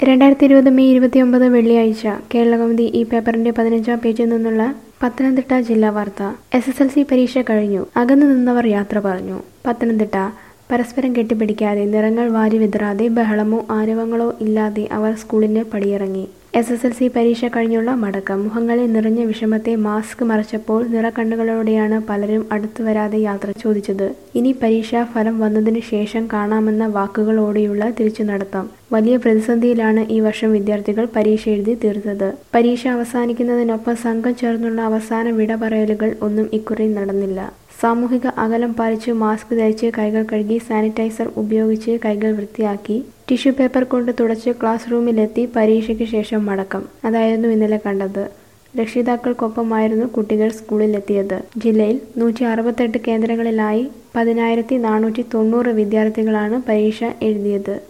രണ്ടായിരത്തി ഇരുപത് മെയ് ഇരുപത്തിയൊമ്പത് വെള്ളിയാഴ്ച കേരളകൗമുദി ഈ പേപ്പറിന്റെ പതിനഞ്ചാം പേജിൽ നിന്നുള്ള പത്തനംതിട്ട ജില്ലാ വാർത്ത എസ് എസ് എൽ സി പരീക്ഷ കഴിഞ്ഞു അകന്നു നിന്നവർ യാത്ര പറഞ്ഞു പത്തനംതിട്ട പരസ്പരം കെട്ടിപ്പിടിക്കാതെ നിറങ്ങൾ വാരി വിതറാതെ ബഹളമോ ആരവങ്ങളോ ഇല്ലാതെ അവർ സ്കൂളിന് പടിയിറങ്ങി എസ് എസ് എൽ സി പരീക്ഷ കഴിഞ്ഞുള്ള മടക്കം മുഖങ്ങളിൽ നിറഞ്ഞ വിഷമത്തെ മാസ്ക് മറച്ചപ്പോൾ നിറക്കണ്ണുകളോടെയാണ് പലരും അടുത്തു വരാതെ യാത്ര ചോദിച്ചത് ഇനി പരീക്ഷാ ഫലം വന്നതിനു ശേഷം കാണാമെന്ന വാക്കുകളോടെയുള്ള തിരിച്ചു നടത്തം വലിയ പ്രതിസന്ധിയിലാണ് ഈ വർഷം വിദ്യാർത്ഥികൾ പരീക്ഷ എഴുതി തീർത്തത് പരീക്ഷ അവസാനിക്കുന്നതിനൊപ്പം സംഘം ചേർന്നുള്ള അവസാന വിട പറയലുകൾ ഒന്നും ഇക്കുറി നടന്നില്ല സാമൂഹിക അകലം പാലിച്ച് മാസ്ക് ധരിച്ച് കൈകൾ കഴുകി സാനിറ്റൈസർ ഉപയോഗിച്ച് കൈകൾ വൃത്തിയാക്കി ടിഷ്യൂ പേപ്പർ കൊണ്ട് തുടച്ച് ക്ലാസ് റൂമിലെത്തി പരീക്ഷയ്ക്ക് ശേഷം മടക്കം അതായിരുന്നു ഇന്നലെ കണ്ടത് രക്ഷിതാക്കൾക്കൊപ്പമായിരുന്നു കുട്ടികൾ സ്കൂളിലെത്തിയത് ജില്ലയിൽ നൂറ്റി അറുപത്തെട്ട് കേന്ദ്രങ്ങളിലായി പതിനായിരത്തി നാനൂറ്റി തൊണ്ണൂറ് വിദ്യാർത്ഥികളാണ് പരീക്ഷ എഴുതിയത്